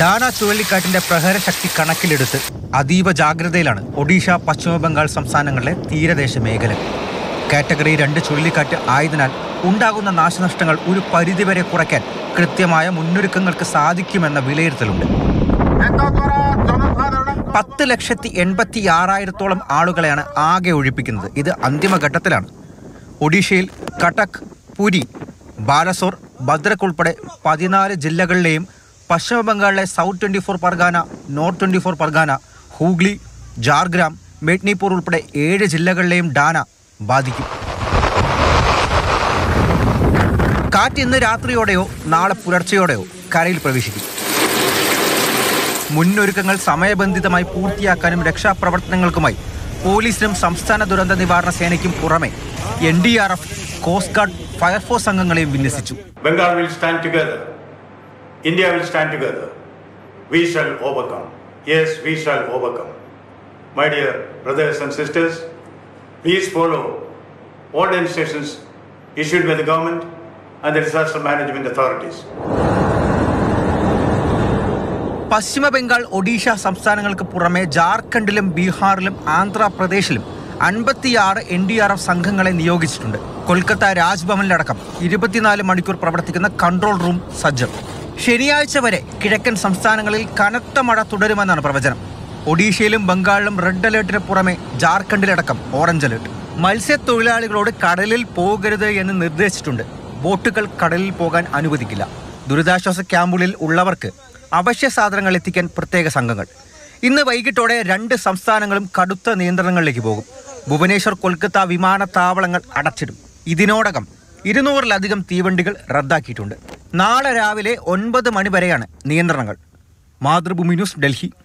Dana ചുഴലിക്കാറ്റിന്റെ പ്രഹരശക്തി കണക്കിലെടുത്ത് അതീവ ജാഗ്രതയിലാണ് ഒഡീഷ പശ്ചിമ ബംഗാൾ സംസ്ഥാനങ്ങളിലെ തീരദേശ മേഖല കാറ്റഗറി രണ്ട് ചുഴലിക്കാറ്റ് ആയതിനാൽ ഉണ്ടാകുന്ന നാശനഷ്ടങ്ങൾ ഒരു പരിധിവരെ കുറയ്ക്കാൻ കൃത്യമായ മുന്നൊരുക്കങ്ങൾക്ക് സാധിക്കുമെന്ന വിലയിരുത്തലുണ്ട് പത്ത് ലക്ഷത്തി എൺപത്തി ആറായിരത്തോളം ആളുകളെയാണ് ആകെ ഒഴിപ്പിക്കുന്നത് ഇത് അന്തിമഘട്ടത്തിലാണ് ഒഡീഷയിൽ കട്ടക് പുരി ബാലസോർ ഭദ്രക് ഉൾപ്പെടെ പതിനാല് ജില്ലകളിലെയും പശ്ചിമ ബംഗാളിലെ south twenty four Pargana north twenty four Pargana Hooghly Jhargram Midnapore ഉൾപ്പെടെ ഏഴ് ജില്ലകളിലെയും ഡാന ബാധിക്കും കാറ്റ് ഇന്ന് രാത്രിയോടെയോ നാളെ പുലർച്ചെയോടെയോ കരയിൽ പ്രവേശിക്കും മുന്നൊരുക്കങ്ങൾ സമയബന്ധിതമായി പൂർത്തിയാക്കാനും രക്ഷാപ്രവർത്തനങ്ങൾക്കുമായി പോലീസിനും സംസ്ഥാന ദുരന്ത നിവാരണ സേനയ്ക്കും പുറമെ N D R F coast guard fire force അംഗങ്ങളെയും വിന്യസിച്ചു Bengal will stand together. India will stand together. We shall overcome. Yes, we shall overcome. My dear brothers and sisters, please follow all the instructions issued by the government and the disaster management authorities. പശ്ചിമ ബംഗാൾ ഒഡീഷ സംസ്ഥാനങ്ങൾക്ക് പുറമെ ജാർഖണ്ഡിലും ബീഹാറിലും ആന്ധ്രാപ്രദേശിലും അൻപത്തിയാറ് N D R F സംഘങ്ങളെ നിയോഗിച്ചിട്ടുണ്ട് കൊൽക്കത്ത രാജ്ഭവനിലടക്കം ഇരുപത്തിനാല് മണിക്കൂർ പ്രവർത്തിക്കുന്ന control room സജ്ജം ശനിയാഴ്ച വരെ കിഴക്കൻ സംസ്ഥാനങ്ങളിൽ കനത്ത മഴ തുടരുമെന്നാണ് പ്രവചനം ഒഡീഷയിലും ബംഗാളിലും റെഡ് അലേർട്ടിന് പുറമെ ജാർഖണ്ഡിലടക്കം ഓറഞ്ച് അലേർട്ട് മത്സ്യത്തൊഴിലാളികളോട് കടലിൽ പോകരുത് എന്ന് നിർദ്ദേശിച്ചിട്ടുണ്ട് ബോട്ടുകൾ കടലിൽ പോകാൻ അനുവദിക്കില്ല ദുരിതാശ്വാസ ക്യാമ്പുകളിൽ ഉള്ളവർക്ക് അവശ്യ സാധനങ്ങൾ എത്തിക്കാൻ പ്രത്യേക സംഘങ്ങൾ ഇന്ന് വൈകിട്ടോടെ രണ്ട് സംസ്ഥാനങ്ങളും കടുത്ത നിയന്ത്രണങ്ങളിലേക്ക് പോകും ഭുവനേശ്വർ കൊൽക്കത്ത വിമാനത്താവളങ്ങൾ അടച്ചിടും ഇതിനോടകം ഇരുന്നൂറിലധികം തീവണ്ടികൾ റദ്ദാക്കിയിട്ടുണ്ട് നാളെ രാവിലെ ഒൻപത് മണി വരെയാണ് നിയന്ത്രണങ്ങൾ മാതൃഭൂമി ന്യൂസ് ഡൽഹി